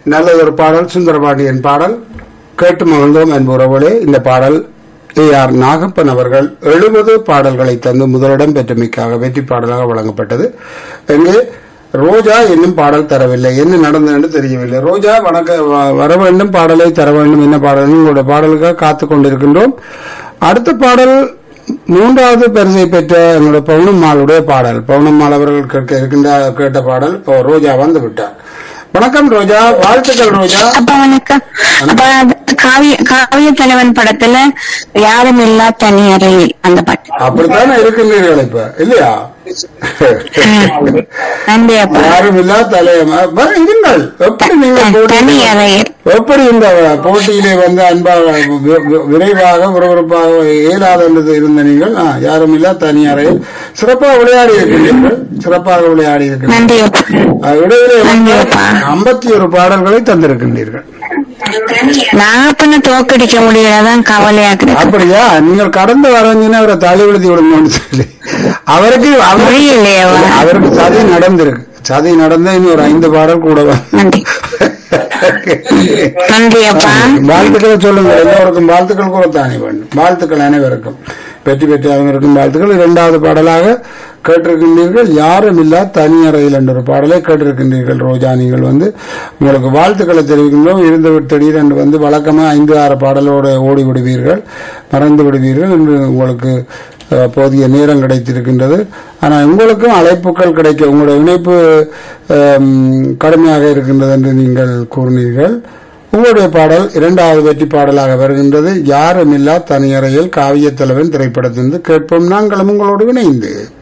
நல்லதொரு பாடல் சுந்தரபாண்டியன் பாடல் கேட்டு மகிழ்ந்தோம் என்பவர்களே இந்த பாடல் ஏ ஆர் நாகப்பன் அவர்கள் எழுபது பாடல்களை தந்து முதலிடம் பெற்றமைக்காக வெற்றி பாடலாக வழங்கப்பட்டது எங்கே ரோஜா என்னும் பாடல் தரவில்லை என்ன நடந்தது என்று தெரியவில்லை ரோஜா வணக்க வ- வர வேண்டும் பாடலை தர வேண்டும் என்ன பாடல் உங்களுடைய பாடலுக்காக காத்துக் கொண்டிருக்கின்றோம் அடுத்த பாடல் மூன்றாவது பரிசை பெற்ற என்னுடைய பவுனம்மாளுடைய பாடல் பவுனம்மாள் அவர்கள் கேட்க இருக்கின்ற கேட்ட பாடல் இப்போ ரோஜா வந்து விட்டார் வணக்கம் ரோஜா வாழ்த்துக்கள் ரோஜா அப்ப வணக்கம் அப்ப அது காவிய காவிய தலைவன் படத்துல யாரும் இல்லா தனி அறையில் அந்த பாட்டு அப்படித்தானே இருக்கின்றீர்கள் இப்ப இல்லையா நன்றி அப்பா யாரும் இல்லா தலையமா வர இருங்கள் எப்படி நீங்கள் தனி போட்டி- அறையில் எப்படி இந்த போட்டியிலே வந்து அன்பாக வி- வி- விரைவாக விறுவிறுப்பாக இயலாத என்று இருந்த நீங்கள் ஆ, யாரும் இல்லா தனி அறையில் சிறப்பாக விளையாடி இருக்கின்றீர்கள் சிறப்பாக விளையாடி இருக்கின்றீர்கள் நன்றி அப்பா ஆ, இடையிலே வந்து நன்றிப்பா. ஐம்பத்தி ஒரு பாடல்களை தந்திருக்கின்றீர்கள் நாகப்பண்ண தோக்கடிக்க முடியாதான் கவலையா இருக்கு அப்படியா நீங்கள் கடந்து வரஞ்சினா அவரை தலை விழுத்தி விடுங்கன்னு சொல்லி அவருக்கு அவருக்கு புரியலையேவா அவருக்கு சதி நடந்திருக்கு சதி நடந்த இன்னும் ஒரு ஐந்து பாடல் கூட வரும். நன்றி நன்றி அப்பா வாழ்த்துக்களை சொல்லுங்கள் எல்லோருக்கும் வாழ்த்துக்கள் கூறத்தானே வேண்டும் வாழ்த்துக்கள் அனைவருக்கும் வெற்றி பெற்ற அனைவருக்கும் வாழ்த்துக்கள் இரண்டாவது பாடலாக கேட்டிருக்கின்றீர்கள் யாரும் இல்லா தனி அறையில் என்ற ஒரு பாடலை கேட்டிருக்கின்றீர்கள் ரோஜா நீங்கள் வந்து உங்களுக்கு வாழ்த்துக்களை தெரிவிக்கின்றோம் இருந்து விட்டடீர் என்று வந்து வழக்கமா ஐந்து ஆறு பாடலோடு ஓடி விடுவீர்கள் மறந்து விடுவீர்கள் என்று உங்களுக்கு அஹ், போதிய நேரம் கிடைத்திருக்கின்றது ஆனால் உங்களுக்கும் அழைப்புகள் கிடைக்க உங்களுடைய இணைப்பு அம், கடுமையாக இருக்கின்றது என்று நீங்கள் கூறினீர்கள் உங்களுடைய பாடல் இரண்டாவது வெற்றி பாடலாக வருகின்றது யாருமில்லா தனியறையில் காவியத் தலைவன் திரைப்படத்திலிருந்து கேட்போம் நாங்களும் உங்களோடு இணைந்து